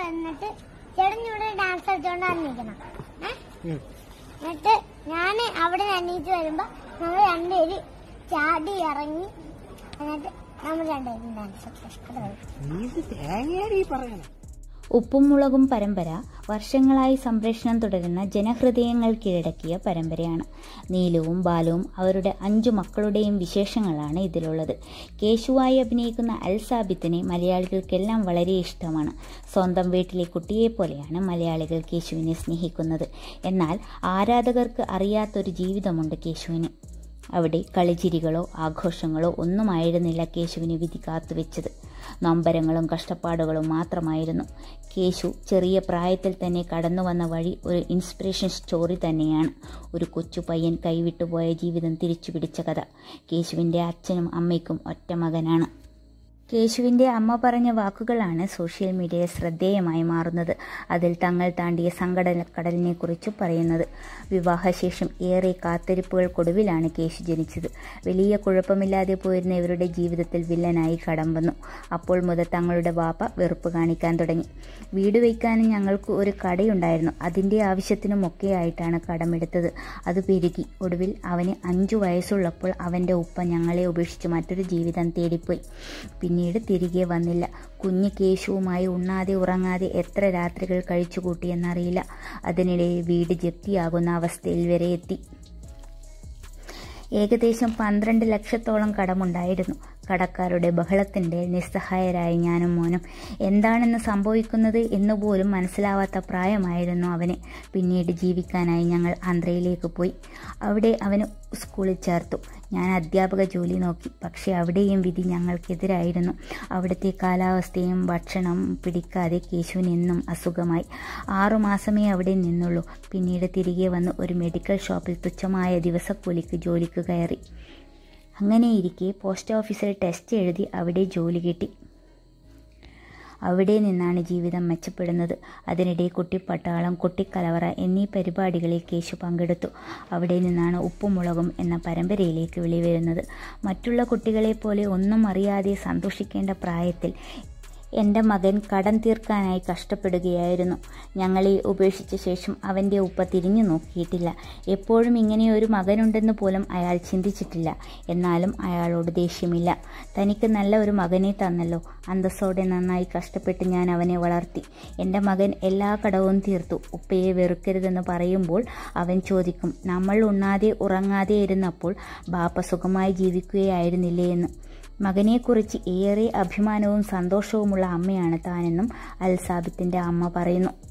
എന്നിട്ട് ചേട്ടൻ ഇവിടെ ഡാൻസ് കളിച്ചോണ്ടാണ് നിൽക്കണം ഏഹ് എന്നിട്ട് ഞാൻ അവിടെ അന്വേഷിച്ച് വരുമ്പോ നമ്മൾ രണ്ടുപേര് ചാടി ഇറങ്ങി എന്നിട്ട് നമ്മൾ രണ്ടുപേരും ഡാൻസ് കളിച്ചു നീ തേങ്ങയാടി പറയണേ ഉപ്പും മുളകും പരമ്പര വർഷങ്ങളായി സംപ്രേഷണം തുടരുന്ന ജനഹൃദയങ്ങൾ കീഴടക്കിയ പരമ്പരയാണ് നീലുവും ബാലുവും അവരുടെ അഞ്ചു മക്കളുടെയും വിശേഷങ്ങളാണ് ഇതിലുള്ളത് കേശുവായി അഭിനയിക്കുന്ന അൽ സാബിത്തിനെ മലയാളികൾക്കെല്ലാം വളരെ ഇഷ്ടമാണ് സ്വന്തം വീട്ടിലെ കുട്ടിയെപ്പോലെയാണ് മലയാളികൾ കേശുവിനെ സ്നേഹിക്കുന്നത് എന്നാൽ ആരാധകർക്ക് അറിയാത്തൊരു ജീവിതമുണ്ട് കേശുവിന് അവിടെ കളിച്ചിരികളോ ആഘോഷങ്ങളോ ഒന്നുമായിരുന്നില്ല കേശുവിന് വിധി കാത്തുവെച്ചത് നൊമ്പരങ്ങളും കഷ്ടപ്പാടുകളും മാത്രമായിരുന്നു കേശു ചെറിയ പ്രായത്തിൽ തന്നെ കടന്നു വന്ന വഴി ഒരു ഇൻസ്പിറേഷൻ സ്റ്റോറി തന്നെയാണ് ഒരു കൊച്ചു പയ്യൻ കൈവിട്ടുപോയ ജീവിതം തിരിച്ചു പിടിച്ച കഥ കേശുവിൻ്റെ അച്ഛനും അമ്മയ്ക്കും ഒറ്റ മകനാണ് കേശുവിൻ്റെ അമ്മ പറഞ്ഞ വാക്കുകളാണ് സോഷ്യൽ മീഡിയയിൽ ശ്രദ്ധേയമായി മാറുന്നത് അതിൽ തങ്ങൾ താണ്ടിയ സങ്കടക്കടലിനെ കുറിച്ച് പറയുന്നത് വിവാഹശേഷം ഏറെ കാത്തിരിപ്പുകൾക്കൊടുവിലാണ് കേശു ജനിച്ചത് വലിയ കുഴപ്പമില്ലാതെ പോയിരുന്ന ഇവരുടെ ജീവിതത്തിൽ വില്ലനായി കടം വന്നു അപ്പോൾ മുതൽ തങ്ങളുടെ വാപ്പ വെറുപ്പ് കാണിക്കാൻ തുടങ്ങി വീട് വയ്ക്കാനും ഞങ്ങൾക്ക് ഒരു കടയുണ്ടായിരുന്നു അതിൻ്റെ ആവശ്യത്തിനുമൊക്കെ ആയിട്ടാണ് കടമെടുത്തത് അത് പെരുകി ഒടുവിൽ അവന് അഞ്ചു വയസ്സുള്ളപ്പോൾ അവൻ്റെ ഉപ്പ ഞങ്ങളെ ഉപേക്ഷിച്ച് മറ്റൊരു ജീവിതം തേടിപ്പോയി പിന്നീട് തിരികെ വന്നില്ല കുഞ്ഞ് കേശുവുമായി ഉണ്ണാതെ ഉറങ്ങാതെ എത്ര രാത്രികൾ കഴിച്ചുകൂട്ടിയെന്നറിയില്ല അതിനിടെ വീട് ജപ്തിയാകുന്ന അവസ്ഥയിൽ വരെ എത്തി ഏകദേശം പന്ത്രണ്ട് ലക്ഷത്തോളം കടമുണ്ടായിരുന്നു കടക്കാരുടെ ബഹളത്തിൻ്റെ നിസ്സഹായരായ ഞാനും മോനും എന്താണെന്ന് സംഭവിക്കുന്നത് എന്നുപോലും മനസ്സിലാവാത്ത പ്രായമായിരുന്നു അവന് പിന്നീട് ജീവിക്കാനായി ഞങ്ങൾ ആന്ധ്രയിലേക്ക് പോയി അവിടെ അവന് സ്കൂളിൽ ചേർത്തു ഞാൻ അധ്യാപക ജോലി നോക്കി പക്ഷേ അവിടെയും വിധി ഞങ്ങൾക്കെതിരായിരുന്നു അവിടുത്തെ കാലാവസ്ഥയും ഭക്ഷണം പിടിക്കാതെ കേശുവിന് എന്നും അസുഖമായി ആറുമാസമേ അവിടെ നിന്നുള്ളൂ പിന്നീട് തിരികെ വന്ന് ഒരു മെഡിക്കൽ ഷോപ്പിൽ തുച്ഛമായ ദിവസക്കൂലിക്ക് ജോലിക്ക് കയറി അങ്ങനെയിരിക്കെ പോസ്റ്റ് ഓഫീസിൽ ടെസ്റ്റ് എഴുതി അവിടെ ജോലി കിട്ടി അവിടെ നിന്നാണ് ജീവിതം മെച്ചപ്പെടുന്നത് അതിനിടെ കുട്ടിപ്പട്ടാളം കുട്ടിക്കലവറ എന്നീ പരിപാടികളിൽ കേശു പങ്കെടുത്തു അവിടെ നിന്നാണ് ഉപ്പുമുളകും എന്ന പരമ്പരയിലേക്ക് വെളിവരുന്നത് മറ്റുള്ള കുട്ടികളെപ്പോലെ ഒന്നും അറിയാതെ സന്തോഷിക്കേണ്ട പ്രായത്തിൽ എൻ്റെ മകൻ കടം തീർക്കാനായി കഷ്ടപ്പെടുകയായിരുന്നു ഞങ്ങളെ ഉപേക്ഷിച്ച ശേഷം അവൻ്റെ ഉപ്പ തിരിഞ്ഞു നോക്കിയിട്ടില്ല എപ്പോഴും ഇങ്ങനെ ഒരു മകനുണ്ടെന്ന് പോലും അയാൾ ചിന്തിച്ചിട്ടില്ല എന്നാലും അയാളോട് ദേഷ്യമില്ല തനിക്ക് നല്ല ഒരു മകനെ തന്നല്ലോ അന്തസ്സോടെ നന്നായി കഷ്ടപ്പെട്ട് ഞാൻ അവനെ വളർത്തി എൻ്റെ മകൻ എല്ലാ കടവും തീർത്തു ഉപ്പയെ വെറുക്കരുതെന്ന് പറയുമ്പോൾ അവൻ ചോദിക്കും നമ്മൾ ഉണ്ണാതെ ഉറങ്ങാതെ ഇരുന്നപ്പോൾ ബാപ്പ സുഖമായി ജീവിക്കുകയായിരുന്നില്ലേ എന്ന് മകനെക്കുറിച്ച് ഏറെ അഭിമാനവും സന്തോഷവുമുള്ള അമ്മയാണ് താനെന്നും അൽ സാബിത്തിൻ്റെ അമ്മ പറയുന്നു